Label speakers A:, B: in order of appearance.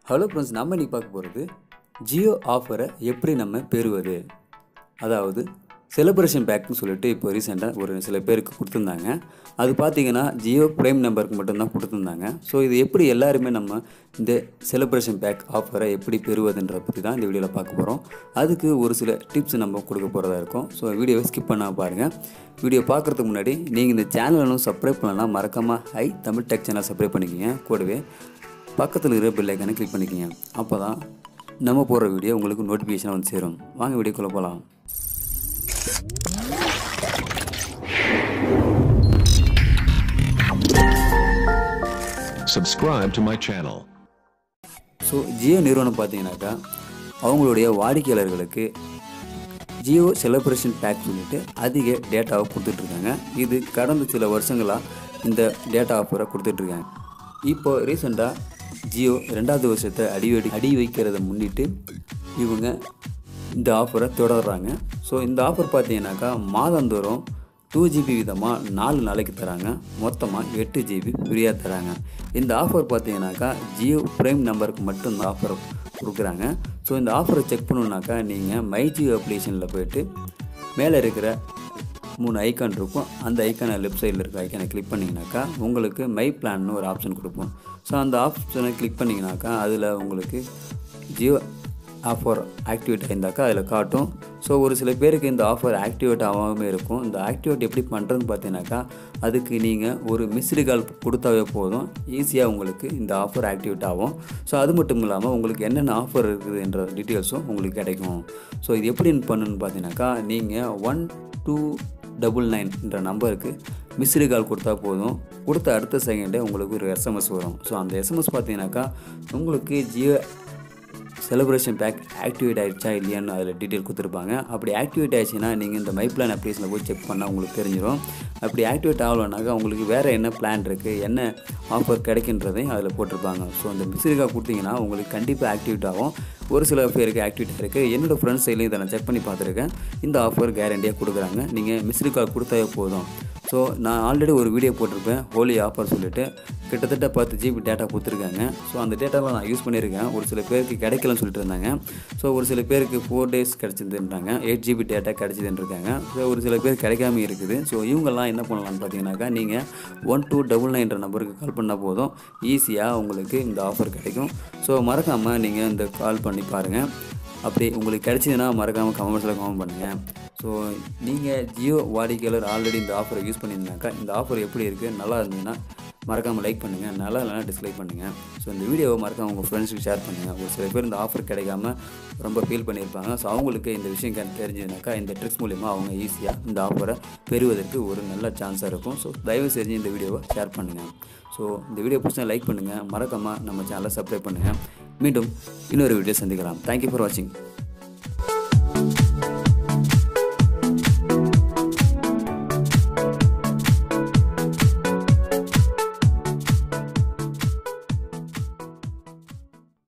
A: Hello friends நம்ம இன்னைக்கு பார்க்க போகிறது ஜியோ ஆஃபரை எப்படி நம்ம பெறுவது அதாவது செலிப்ரேஷன் பேக்னு சொல்லிட்டு இப்போ ரீசெண்டாக ஒரு சில பேருக்கு கொடுத்துருந்தாங்க அது பார்த்தீங்கன்னா ஜியோ ப்ரைம் நம்பருக்கு மட்டும்தான் கொடுத்துருந்தாங்க ஸோ இது எப்படி எல்லாருமே நம்ம இந்த செலிப்ரேஷன் பேக் ஆஃபரை எப்படி பெறுவதுன்ற பற்றி தான் இந்த வீடியோவில் பார்க்க போகிறோம் அதுக்கு ஒரு சில டிப்ஸ் நம்ம கொடுக்க போகிறதா இருக்கும் ஸோ வீடியோவை ஸ்கிப் பண்ணாமல் பாருங்கள் வீடியோ பார்க்குறதுக்கு முன்னாடி நீங்கள் இந்த சேனலும் சப்ஸ்கிரைப் பண்ணலாம் மறக்காமல் hi Tamil tech channel subscribe பண்ணிக்கிங்க கூடவே பக்கத்தில் இருக்கிற பெல் ஐக்கானை கிளிக் பண்ணிக்கங்க அப்போ தான் நம்ம போடுற வீடியோ உங்களுக்கு நோட்டிஃபிகேஷன் வந்து சேரும் வாங்க வீடியோக்குள்ளே போகலாம்
B: Subscribe to my channel.
A: So Jio நிறுவனம் பார்த்தீங்கன்னாக்கா அவங்களுடைய வாடிக்கையாளர்களுக்கு ஜியோ செலிப்ரேஷன் பேக் சொல்லிட்டு அதிக டேட்டாவை கொடுத்துட்ருக்காங்க இது கடந்த சில வருஷங்களாக இந்த டேட்டா ஆஃபரை கொடுத்துட்ருக்காங்க இப்போ ரீசெண்டாக ஜியோ ரெண்டாவது வருஷத்தை அடி வெடி அடி வைக்கிறத முன்னிட்டு இவங்க இந்த ஆஃபரை தொடர்றாங்க ஸோ இந்த ஆஃபர் பார்த்தீங்கன்னாக்கா மாதந்தோறும் டூ ஜிபி விதமாக நாலு நாளைக்கு தராங்க மொத்தமாக எட்டு ஜிபி ஃப்ரீயாக தராங்க இந்த ஆஃபர் பார்த்தீங்கன்னாக்கா ஜியோ ப்ரைம் நம்பருக்கு மட்டும் இந்த ஆஃபர் கொடுக்குறாங்க ஸோ இந்த ஆஃபரை செக் பண்ணணுன்னாக்கா நீங்கள் மை ஜியோ அப்ளிகேஷனில் போயிட்டு மேலே இருக்கிற மூணு ஐக்கான் இருக்கும் அந்த ஐக்கானை லெஃப்ட் சைடில் இருக்க ஐக்கானை கிளிக் பண்ணிங்கனாக்கா உங்களுக்கு மை பிளான்னு ஒரு ஆப்ஷன் கொடுப்போம் ஸோ அந்த ஆப்ஷனை கிளிக் பண்ணிங்கனாக்கா அதில் உங்களுக்கு ஜியோ ஆஃபர் ஆக்டிவேட் ஆயிருந்தாக்கா அதில் காட்டும் ஸோ ஒரு சில பேருக்கு இந்த ஆஃபர் ஆக்டிவேட் ஆகாமல் இருக்கும் இந்த ஆக்டிவேட் எப்படி பண்ணுறதுன்னு பார்த்தீங்கன்னாக்கா அதுக்கு நீங்கள் ஒரு மிஸ்டு கால் கொடுத்தாவே போதும் ஈஸியாக உங்களுக்கு இந்த ஆஃபர் ஆக்டிவேட் ஆகும் ஸோ அது மட்டும் இல்லாமல் உங்களுக்கு என்னென்ன ஆஃபர் இருக்குது என்ற டீட்டெயில்ஸும் உங்களுக்கு கிடைக்கும் ஸோ இது எப்படி பண்ணணும்னு பார்த்தீங்கன்னாக்கா நீங்கள் ஒன் டூ டபுள் நைன் என்ற நம்பருக்கு மிஸ்டு கால் கொடுத்தா போதும் கொடுத்த அடுத்த செகண்டே உங்களுக்கு ஒரு எஸ்எம்எஸ் வரும் ஸோ அந்த எஸ்எம்எஸ் பார்த்தீங்கன்னாக்கா உங்களுக்கு ஜியோ செலிப்ரேஷன் பேக் ஆக்டிவேட் ஆகிடுச்சா இல்லையான்னு அதில் டீட்டெயில் கொடுத்துருப்பாங்க அப்படி ஆக்டிவேட் ஆயிடுச்சுன்னா நீங்கள் இந்த மை பிளான் அப்ளிகேஷனில் போய் செக் பண்ணால் உங்களுக்கு தெரிஞ்சிடும் அப்படி ஆக்டிவேட் ஆகலைனாக்கா உங்களுக்கு வேறு என்ன பிளான் இருக்குது என்ன ஆஃபர் கிடைக்கின்றதையும் அதில் போட்டிருப்பாங்க ஸோ அந்த மிஸ்ரிக்காக கொடுத்தீங்கன்னா உங்களுக்கு கண்டிப்பாக ஆக்டிவேட் ஆகும் ஒரு சில பேருக்கு ஆக்டிவேட் இருக்குது என்னோடய ஃப்ரெண்ட்ஸ் சைட்லையும் இதை நான் செக் பண்ணி பார்த்துருக்கேன் இந்த ஆஃபர் கேரண்டியாக கொடுக்குறாங்க நீங்கள் மிஸ்டு கால் கொடுத்தாவே போதும் ஸோ நான் ஆல்ரெடி ஒரு வீடியோ போட்டிருப்பேன் ஹோலி ஆஃபர் சொல்லிட்டு கிட்டத்தட்ட பத்து ஜிபி டேட்டா கொடுத்துருக்காங்க ஸோ அந்த டேட்டாவை நான் யூஸ் பண்ணியிருக்கேன் ஒரு சில பேருக்கு கிடைக்கலன்னு சொல்லிட்டு இருந்தாங்க ஸோ ஒரு சில பேருக்கு ஃபோர் டேஸ் கிடச்சிதுன்றாங்க எயிட் ஜிபி டேட்டா கிடச்சிதுன்னு இருக்காங்க ஸோ ஒரு சில பேர் கிடைக்காம இருக்குது ஸோ இவங்கெல்லாம் என்ன பண்ணலாம்னு பார்த்தீங்கன்னாக்கா நீங்கள் ஒன் டூ டபுள் நைன்ற நம்பருக்கு கால் பண்ணால் போதும் ஈஸியாக உங்களுக்கு இந்த ஆஃபர் கிடைக்கும் ஸோ மறக்காமல் நீங்கள் இந்த கால் பண்ணி பாருங்கள் அப்படி உங்களுக்கு கிடைச்சதுன்னா மறக்காமல் கமெண்ட்ஸில் கமெண்ட் பண்ணுங்கள் ஸோ நீங்கள் ஜியோ வாடிக்கையாளர் ஆல்ரெடி இந்த ஆஃபரை யூஸ் பண்ணியிருந்தாக்கா இந்த ஆஃபர் எப்படி இருக்குது நல்லா இருந்ததுன்னா மறக்காமல் லைக் பண்ணுங்கள் நல்லா இல்லைனா டிஸ்லைக் பண்ணுங்கள் ஸோ இந்த வீடியோவை மறக்காம உங்கள் ஃப்ரெண்ட்ஸுக்கு ஷேர் பண்ணுங்கள் ஒரு சில பேர் இந்த ஆஃபர் கிடைக்காம ரொம்ப ஃபீல் பண்ணியிருப்பாங்க ஸோ அவங்களுக்கு இந்த விஷயம் கே- தெரிஞ்சதுனாக்கா இந்த ட்ரிக்ஸ் மூலிமா அவங்க ஈஸியாக இந்த ஆஃபரை பெறுவதற்கு ஒரு நல்ல சான்ஸாக இருக்கும் ஸோ தயவு செஞ்சு இந்த வீடியோவை ஷேர் பண்ணுங்கள் ஸோ இந்த வீடியோ பிடிச்சா லைக் பண்ணுங்கள் மறக்காமல் நம்ம சேனலை சப்ஸ்கிரைப் பண்ணுங்கள் மீண்டும் இன்னொரு வீடியோ சந்திக்கலாம் தேங்க்யூ ஃபார் வாட்சிங்